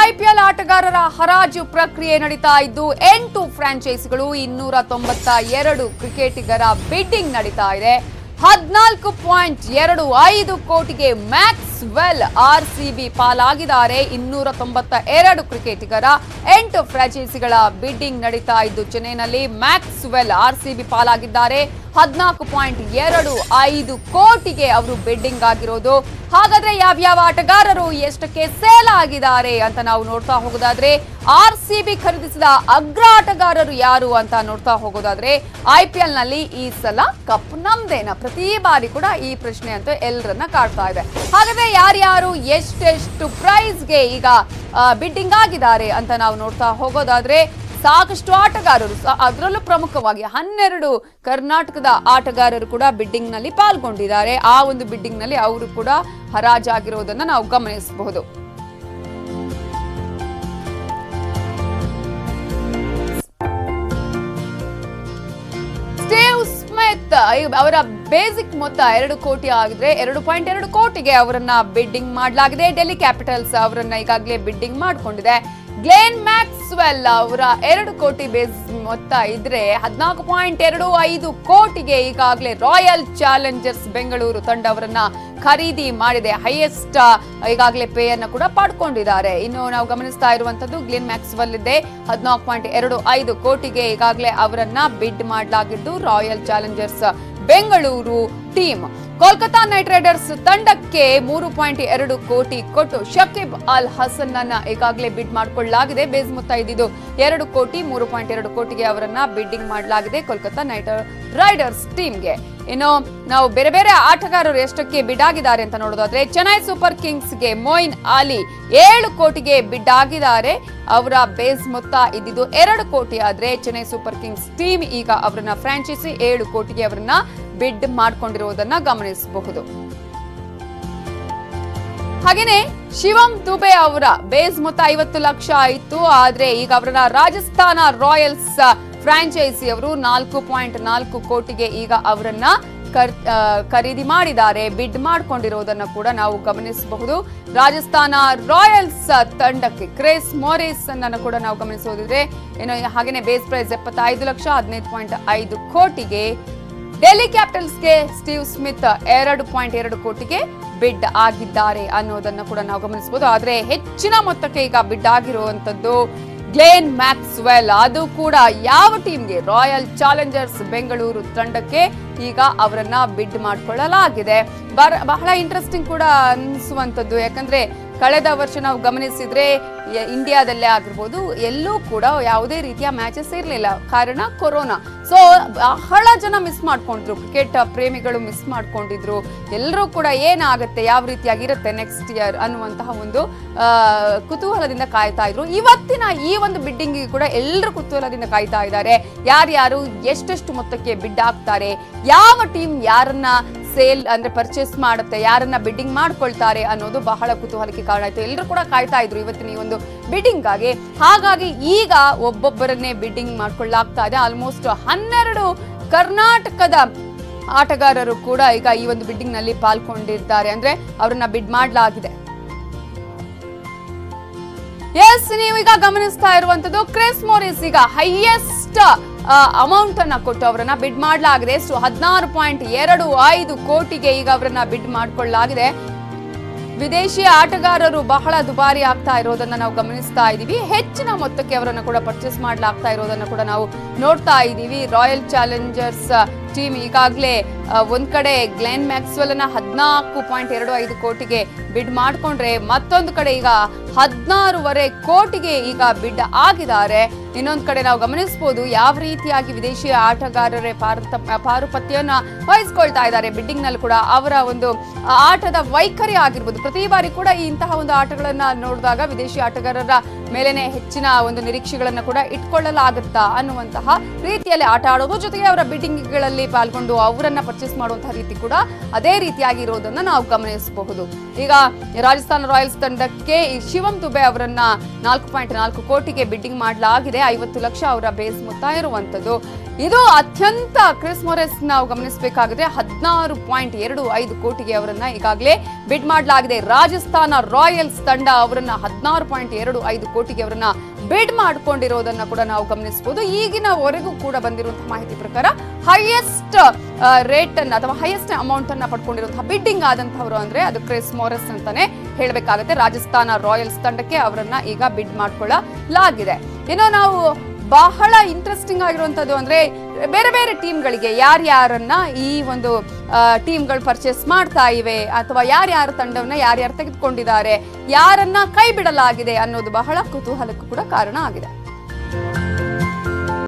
IPL ಆಟಗಾರರ ಹರಾಜು ಪ್ರಕ್ರಿಯೆ ನಡೀತಾ ಇದ್ದು ಎಂಟು ಫ್ರಾಂಚೈಸಿಗಳು ಇನ್ನೂರ ತೊಂಬತ್ತ ಎರಡು ಕ್ರಿಕೆಟಿಗರ ಬಿಡ್ಡಿಂಗ್ ನಡೀತಾ ಇದೆ ಹದಿನಾಲ್ಕು ಪಾಯಿಂಟ್ ಎರಡು ಐದು ಕೋಟಿಗೆ Maxwell R C B ಪಾಲಾಗಿದ್ದಾರೆ ಇನ್ನೂರ ತೊಂಬತ್ತ ಎರಡು ಕ್ರಿಕೆಟಿಗರ ಎಂಟು ಫ್ರಾಂಚೈಸಿಗಳ ಬಿಡ್ಡಿಂಗ್ ನಡೀತಾ ಇದ್ದು ಚೆನ್ನೈನಲ್ಲಿ Maxwell R C B ಪಾಲಾಗಿದ್ದಾರೆ ಹದಿನಾಲ್ಕು ಪಾಯಿಂಟ್ ಎರಡು ಐದು ಕೋಟಿಗೆ ಅವರು ಬಿಡ್ಡಿಂಗ್ ಆಗಿರೋದು ಹಾಗಾದ್ರೆ ಯಾವ್ಯಾವ ಆಟಗಾರರು ಎಷ್ಟಕ್ಕೆ ಸೇಲ್ ಆಗಿದ್ದಾರೆ ಅಂತ ನಾವು ನೋಡ್ತಾ ಹೋಗೋದಾದ್ರೆ ಆರ್ ಸಿ ಬಿ ಖರೀದಿಸಿದ ಅಗ್ರ ಆಟಗಾರರು ಯಾರು ಅಂತ ನೋಡ್ತಾ ಹೋಗೋದಾದ್ರೆ ಐ ಪಿ ಎಲ್ ನಲ್ಲಿ ಈ ಸಲ ಕಪ್ ನಮ್ದೇನ ಪ್ರತಿ ಬಾರಿ ಕೂಡ ಈ ಪ್ರಶ್ನೆ ಅಂತೂ ಎಲ್ಲರನ್ನ ಕಾಡ್ತಾ ಇದೆ ಹಾಗಾದ್ರೆ ಯಾರ್ಯಾರು ಎಷ್ಟೆಷ್ಟು ಪ್ರೈಸ್ಗೆ ಈಗ ಬಿಡ್ಡಿಂಗ್ ಆಗಿದ್ದಾರೆ ಅಂತ ನಾವು ನೋಡ್ತಾ ಹೋಗೋದಾದ್ರೆ ಸಾಕಷ್ಟು ಆಟಗಾರರು ಸ- ಅದರಲ್ಲೂ ಪ್ರಮುಖವಾಗಿ ಹನ್ನೆರಡು ಕರ್ನಾಟಕದ ಆಟಗಾರರು ಕೂಡ ಬಿಡ್ಡಿಂಗ್ ನಲ್ಲಿ ಪಾಲ್ಗೊಂಡಿದ್ದಾರೆ ಆ ಒಂದು ಬಿಡ್ಡಿಂಗ್ ನಲ್ಲಿ ಅವರು ಕೂಡ ಹರಾಜಾಗಿರೋದನ್ನ ನಾವು ಗಮನಿಸಬಹುದು ಸ್ಟೇವ್ ಸ್ಮಿತ್ ಅವರ ಬೇಸಿಕ್ ಮೊತ್ತ ಎರಡು ಕೋಟಿ ಆಗಿದ್ರೆ ಎರಡು ಪಾಯಿಂಟ್ ಎರಡು ಕೋಟಿಗೆ ಅವರನ್ನ ಬಿಡ್ಡಿಂಗ್ ಮಾಡಲಾಗಿದೆ ಡೆಲ್ಲಿ ಕ್ಯಾಪಿಟಲ್ಸ್ ಅವರನ್ನ ಈಗಾಗಲೇ ಬಿಡ್ಡಿಂಗ್ ಮಾಡಿಕೊಂಡಿದೆ ಗ್ಲೇನ್ ಮ್ಯಾಕ್ಸ್ವೆಲ್ ಅವರ ಎರಡು ಕೋಟಿ ಬೇಸ್ ಮೊತ್ತ ಇದ್ರೆ ಹದಿನಾಲ್ಕು ಪಾಯಿಂಟ್ ಎರಡು ಐದು ಕೋಟಿಗೆ ಈಗಾಗಲೇ ರಾಯಲ್ ಚಾಲೆಂಜರ್ಸ್ ಬೆಂಗಳೂರು ತಂಡ ಅವರನ್ನ ಖರೀದಿ ಮಾಡಿದೆ ಹೈಯೆಸ್ಟ್ ಈಗಾಗಲೇ ಪೇ ಅನ್ನ ಕೂಡ ಪಡ್ಕೊಂಡಿದ್ದಾರೆ ಇನ್ನು ನಾವು ಗಮನಿಸ್ತಾ ಇರುವಂತದ್ದು ಗ್ಲೇನ್ ಮ್ಯಾಕ್ಸ್ವೆಲ್ ಇದೆ ಹದಿನಾಲ್ಕು ಪಾಯಿಂಟ್ ಎರಡು ಐದು ಕೋಟಿಗೆ ಈಗಾಗಲೇ ಅವರನ್ನ ಬಿಡ್ ಮಾಡಲಾಗಿದ್ದು Royal Challengers Bengaluru team Kolkata Knight Riders ತಂಡಕ್ಕೆ ಮೂರು ಪಾಯಿಂಟ್ ಎರಡು ಕೋಟಿ ಕೊಟ್ಟು ಶಕೀಬ್ ಅಲ್ ಹಸನ್ ಅನ್ನ ಈಗಾಗಲೇ ಬಿಡ್ ಮಾಡಿಕೊಳ್ಳಲಾಗಿದೆ ಬೇಸ್ ಮೊತ್ತ ಇದ್ದಿದ್ದು ಎರಡು ಕೋಟಿ ಮೂರು ಪಾಯಿಂಟ್ ಎರಡು ಕೋಟಿಗೆ ಅವರನ್ನ ಬಿಡ್ಡಿಂಗ್ ಮಾಡಲಾಗಿದೆ ಕೋಲ್ಕತಾ ನೈಟ್ ರೈಡರ್ಸ್ ಟೀಮ್ಗೆ ಇನ್ನು ನಾವು ಬೇರೆ ಬೇರೆ ಆಟಗಾರರು ಎಷ್ಟಕ್ಕೆ ಬಿಡ್ ಆಗಿದ್ದಾರೆ ಅಂತ ನೋಡೋದಾದ್ರೆ ಚೆನ್ನೈ ಸೂಪರ್ ಕಿಂಗ್ಸ್ಗೆ ಮೊಯಿನ್ ಅಲಿ ಏಳು ಕೋಟಿಗೆ ಬಿಡ್ ಆಗಿದ್ದಾರೆ ಅವರ ಬೇಸ್ ಮೊತ್ತ ಇದ್ದಿದ್ದು ಎರಡು ಕೋಟಿ ಆದ್ರೆ ಚೆನ್ನೈ ಸೂಪರ್ ಕಿಂಗ್ಸ್ ಟೀಮ್ ಈಗ ಅವರನ್ನ ಫ್ರಾಂಚೈಸಿ ಏಳು ಕೋಟಿಗೆ ಅವರನ್ನ ಬಿಡ್ ಮಾಡ್ಕೊಂಡಿರುವುದನ್ನ ಗಮನಿಸಬಹುದು ಹಾಗೇನೆ ಶಿವಂ ದುಬೆ ಅವರ ಬೇಸ್ ಮೊತ್ತ ಐವತ್ತು ಲಕ್ಷ ಇತ್ತು ಆದ್ರೆ ಈಗ ಅವರನ್ನ ರಾಜಸ್ಥಾನ ರಾಯಲ್ಸ್ ಫ್ರಾಂಚೈಸಿ ಅವರು ನಾಲ್ಕು ಪಾಯಿಂಟ್ ನಾಲ್ಕು ಕೋಟಿಗೆ ಈಗ ಅವರನ್ನ ಕರ್- ಆ, ಖರೀದಿ ಮಾಡಿದ್ದಾರೆ ಬಿಡ್ ಮಾಡ್ಕೊಂಡಿರೋದನ್ನ ಕೂಡ ನಾವು ಗಮನಿಸಬಹುದು ರಾಜಸ್ಥಾನ ರಾಯಲ್ಸ್ ತಂಡಕ್ಕೆ ಕ್ರೇಸ್ ಮೋರಿಸ್ ಅನ್ನ ಕೂಡ ನಾವು ಗಮನಿಸೋದಿದ್ರೆ ಏನು ಹಾಗೇನೆ ಬೇಸ್ ಪ್ರೈಸ್ ಎಪ್ಪತ್ತೈದು ಲಕ್ಷ ಹದಿನೈದು ಪಾಯಿಂಟ್ ಐದು ಕೋಟಿಗೆ ಡೆಲ್ಲಿ ಕ್ಯಾಪಿಟಲ್ಸ್ಗೆ ಸ್ಟೀವ್ ಸ್ಮಿತ್ ಎರಡು ಪಾಯಿಂಟ್ ಎರಡು ಕೋಟಿಗೆ ಬಿಡ್ ಆಗಿದ್ದಾರೆ ಅನ್ನೋದನ್ನ ಕೂಡ ನಾವು ಗಮನಿಸಬಹುದು ಆದ್ರೆ ಹೆಚ್ಚಿನ ಮೊತ್ತಕ್ಕೆ ಈಗ ಬಿಡ್ ಆಗಿರುವಂತದ್ದು ಗ್ಲೇನ್ ಮ್ಯಾಕ್ಸ್ವೆಲ್ ಅದು ಕೂಡ ಯಾವ ಟೀಮ್ಗೆ ರಾಯಲ್ ಚಾಲೆಂಜರ್ಸ್ ಬೆಂಗಳೂರು ತಂಡಕ್ಕೆ ಈಗ ಅವರನ್ನ ಬಿಡ್ ಮಾಡಿಕೊಳ್ಳಲಾಗಿದೆ ಬರ- ಬಹಳ ಇಂಟ್ರೆಸ್ಟಿಂಗ್ ಕೂಡ ಅನಿಸುವಂಥದ್ದು ಯಾಕಂದ್ರೆ ಕಳೆದ ವರ್ಷ ನಾವು ಗಮನಿಸಿದ್ರೆ ಯ- ಇಂಡಿಯಾದಲ್ಲೇ ಆಗಿರ್ಬೋದು ಎಲ್ಲೂ ಕೂಡ ಯಾವುದೇ ರೀತಿಯ ಮ್ಯಾಚಸ್ ಇರಲಿಲ್ಲ ಕಾರಣ ಕೊರೋನಾ ಸೊ ಬಹಳ ಜನ ಮಿಸ್ ಮಾಡ್ಕೊಂಡಿದ್ರು ಕ್ರಿಕೆಟ್ ಪ್ರೇಮಿಗಳು ಮಿಸ್ ಮಾಡ್ಕೊಂಡಿದ್ರು ಎಲ್ಲರೂ ಕೂಡ ಏನಾಗುತ್ತೆ ಯಾವ ರೀತಿಯಾಗಿರುತ್ತೆ ನೆಕ್ಸ್ಟ್ ಇಯರ್ ಅನ್ನುವಂತಹ ಒಂದು ಆ, ಕುತೂಹಲದಿಂದ ಕಾಯ್ತಾ ಇದ್ರು ಇವತ್ತಿನ ಈ ಒಂದು ಬಿಡ್ಡಿಂಗ್ ಕೂಡ ಎಲ್ಲರೂ ಕುತೂಹಲದಿಂದ ಕಾಯ್ತಾ ಇದ್ದಾರೆ ಯಾರ್ಯಾರು ಎಷ್ಟೆಷ್ಟು ಮೊತ್ತಕ್ಕೆ ಬಿಡ್ ಆಗ್ತಾರೆ ಯಾವ ಟೀಮ್ ಯಾರನ್ನ ಸೇಲ್ ಅಂದ್ರೆ ಪರ್ಚೇಸ್ ಮಾಡುತ್ತೆ ಯಾರನ್ನ ಬಿಡ್ಡಿಂಗ್ ಮಾಡ್ಕೊಳ್ತಾರೆ ಅನ್ನೋದು ಬಹಳ ಕುತೂಹಲಕ್ಕೆ ಕಾರಣ ಆಯ್ತು ಎಲ್ಲರೂ ಕೂಡ ಕಾಯ್ತಾ ಇದ್ರು ಇವತ್ತಿನ ಈ ಒಂದು ಬಿಡ್ಡಿಂಗ್ ಆಗಿ ಹಾಗಾಗಿ ಈಗ ಒಬ್ಬೊಬ್ಬರನ್ನೇ ಬಿಡ್ಡಿಂಗ್ ಮಾಡ್ಕೊಳ್ಳಾಗ್ತಾ ಇದೆ ಆಲ್ಮೋಸ್ಟ್ ಹನ್ನೆರಡು ಕರ್ನಾಟಕದ ಆಟಗಾರರು ಕೂಡ ಈಗ ಈ ಒಂದು ಬಿಡ್ಡಿಂಗ್ ನಲ್ಲಿ ಪಾಲ್ಗೊಂಡಿದ್ದಾರೆ ಅಂದ್ರೆ ಅವರನ್ನ ಬಿಡ್ ಮಾಡಲಾಗಿದೆ ಎಸ್ ನೀವು ಈಗ ಗಮನಿಸ್ತಾ ಇರುವಂತದ್ದು ಕ್ರಿಸ್ ಮೋರಿಸ್ ಈಗ ಹೈಯೆಸ್ಟ್ ಅಮೌಂಟ್ ಅನ್ನ ಕೊಟ್ಟು ಅವರನ್ನ ಬಿಡ್ ಮಾಡಲಾಗಿದೆ ಎಷ್ಟು ಹದಿನಾರು ಪಾಯಿಂಟ್ ಎರಡು ಐದು ಕೋಟಿಗೆ ಈಗ ಅವರನ್ನ ಬಿಡ್ ಮಾಡಿಕೊಳ್ಳಲಾಗಿದೆ ವಿದೇಶಿ ಆಟಗಾರರು ಬಹಳ ದುಬಾರಿ ಆಗ್ತಾ ಇರೋದನ್ನ ನಾವು ಗಮನಿಸ್ತಾ ಇದ್ದೀವಿ ಹೆಚ್ಚಿನ ಮೊತ್ತಕ್ಕೆ ಅವರನ್ನ ಕೂಡ ಪರ್ಚೇಸ್ ಮಾಡಲಾಗ್ತಾ ಇರೋದನ್ನ ಕೂಡ ನಾವು ನೋಡ್ತಾ ಇದ್ದೀವಿ ರಾಯಲ್ ಚಾಲೆಂಜರ್ಸ್ ಟೀಮ್ ಈಗಾಗಲೇ ಒಂದ್ ಕಡೆ ಗ್ಲೆನ್ ಮ್ಯಾಕ್ಸ್ವೆಲ್ ಅನ್ನ ಹದಿನಾಲ್ಕು ಪಾಯಿಂಟ್ ಎರಡು ಐದು ಕೋಟಿಗೆ ಬಿಡ್ ಮಾಡ್ಕೊಂಡ್ರೆ ಮತ್ತೊಂದು ಕಡೆ ಈಗ ಹದಿನಾರೂವರೆ ಕೋಟಿಗೆ ಈಗ ಬಿಡ್ ಆಗಿದ್ದಾರೆ ಇನ್ನೊಂದು ಕಡೆ ನಾವು ಗಮನಿಸಬಹುದು ಯಾವ ರೀತಿಯಾಗಿ ವಿದೇಶಿ ಆಟಗಾರರೇ ಪಾರತ ಪಾರುಪತ್ಯವನ್ನ ವಹಿಸ್ಕೊಳ್ತಾ ಇದ್ದಾರೆ ಬಿಡ್ಡಿಂಗ್ ನಲ್ಲಿ ಕೂಡ ಅವರ ಒಂದು ಆಟದ ವೈಖರಿ ಆಗಿರ್ಬೋದು ಪ್ರತಿ ಬಾರಿ ಕೂಡ ಈ ಇಂತಹ ಒಂದು ಆಟಗಳನ್ನ ನೋಡಿದಾಗ ವಿದೇಶಿ ಆಟಗಾರರ ಮೇಲೇನೆ ಹೆಚ್ಚಿನ ಒಂದು ನಿರೀಕ್ಷೆಗಳನ್ನ ಕೂಡ ಇಟ್ಕೊಳ್ಳಲಾಗುತ್ತಾ ಅನ್ನುವಂತಹ ರೀತಿಯಲ್ಲಿ ಆಟ ಆಡೋದು ಜೊತೆಗೆ ಅವರ ಬಿಡ್ಡಿಂಗ್ಗಳಲ್ಲಿ ಪಾಲ್ಗೊಂಡು ಅವರನ್ನ ಪರ್ಚೇಸ್ ಮಾಡುವಂತಹ ರೀತಿ ಕೂಡ ಅದೇ ರೀತಿಯಾಗಿ ಇರೋದನ್ನ ನಾವು ಗಮನಿಸಬಹುದು ಈಗ ರಾಜಸ್ಥಾನ ರಾಯಲ್ಸ್ ತಂಡಕ್ಕೆ ಈ ಶಿವಂ ದುಬೆ ಅವರನ್ನ ನಾಲ್ಕು ಪಾಯಿಂಟ್ ನಾಲ್ಕು ಕೋಟಿಗೆ ಬಿಡ್ಡಿಂಗ್ ಮಾಡಲಾಗಿದೆ ಐವತ್ತು ಲಕ್ಷ ಅವರ ಬೇಸ್ ಮೊತ್ತ ಇರುವಂತದ್ದು ಇದು ಅತ್ಯಂತ ಕ್ರಿಸ್ ಮೊರೆಸ್ ನಾವು ಗಮನಿಸಬೇಕಾಗಿದೆ ಹದಿನಾರು ಪಾಯಿಂಟ್ ಎರಡು ಐದು ಕೋಟಿಗೆ ಅವರನ್ನ ಈಗಾಗಲೇ ಬಿಡ್ ಮಾಡಲಾಗಿದೆ ರಾಜಸ್ಥಾನ ರಾಯಲ್ಸ್ ತಂಡ ಅವರನ್ನ ಹದಿನಾರು ಪಾಯಿಂಟ್ ಎರಡು ಐದು ಕೋಟಿಗೆ ಅವರನ್ನ ಬಿಡ್ ಮಾಡ್ಕೊಂಡಿರೋದನ್ನ ಕೂಡ ನಾವು ಗಮನಿಸಬಹುದು ಈಗಿನವರೆಗೂ ಕೂಡ ಬಂದಿರುವಂತಹ ಮಾಹಿತಿ ಪ್ರಕಾರ ಹೈಯೆಸ್ಟ್ ರೇಟ್ ಅನ್ನ ಅಥವಾ ಹೈಯೆಸ್ಟ್ ಅಮೌಂಟ್ ಅನ್ನ ಪಡ್ಕೊಂಡಿರುವಂತಹ ಬಿಡ್ಡಿಂಗ್ ಆದಂತಹವರು ಅಂದ್ರೆ ಅದು ಕ್ರಿಸ್ ಮೋರಸ್ ಅಂತಾನೆ ಹೇಳಬೇಕಾಗುತ್ತೆ ರಾಜಸ್ಥಾನ ರಾಯಲ್ಸ್ ತಂಡಕ್ಕೆ ಅವರನ್ನ ಈಗ ಬಿಡ್ ಮಾಡ್ಕೊಳ್ಳಲಾಗಿದೆ ಇನ್ನು ನಾವು ಬಹಳ ಇಂಟ್ರೆಸ್ಟಿಂಗ್ ಆಗಿರುವಂತದ್ದು ಅಂದ್ರೆ ಬೇರೆ ಬೇರೆ ಟೀಮ್ಗಳಿಗೆ ಯಾರ್ಯಾರನ್ನ ಈ ಒಂದು ಟೀಮ್ಗಳು ಪರ್ಚೇಸ್ ಮಾಡ್ತಾ ಇವೆ ಅಥವಾ ಯಾರ್ಯಾರ ತಂಡವನ್ನ ಯಾರ್ಯಾರು ತೆಗೆದುಕೊಂಡಿದ್ದಾರೆ ಯಾರನ್ನ ಕೈ ಬಿಡಲಾಗಿದೆ ಅನ್ನೋದು ಬಹಳ ಕುತೂಹಲಕ್ಕೂ ಕೂಡ ಕಾರಣ ಆಗಿದೆ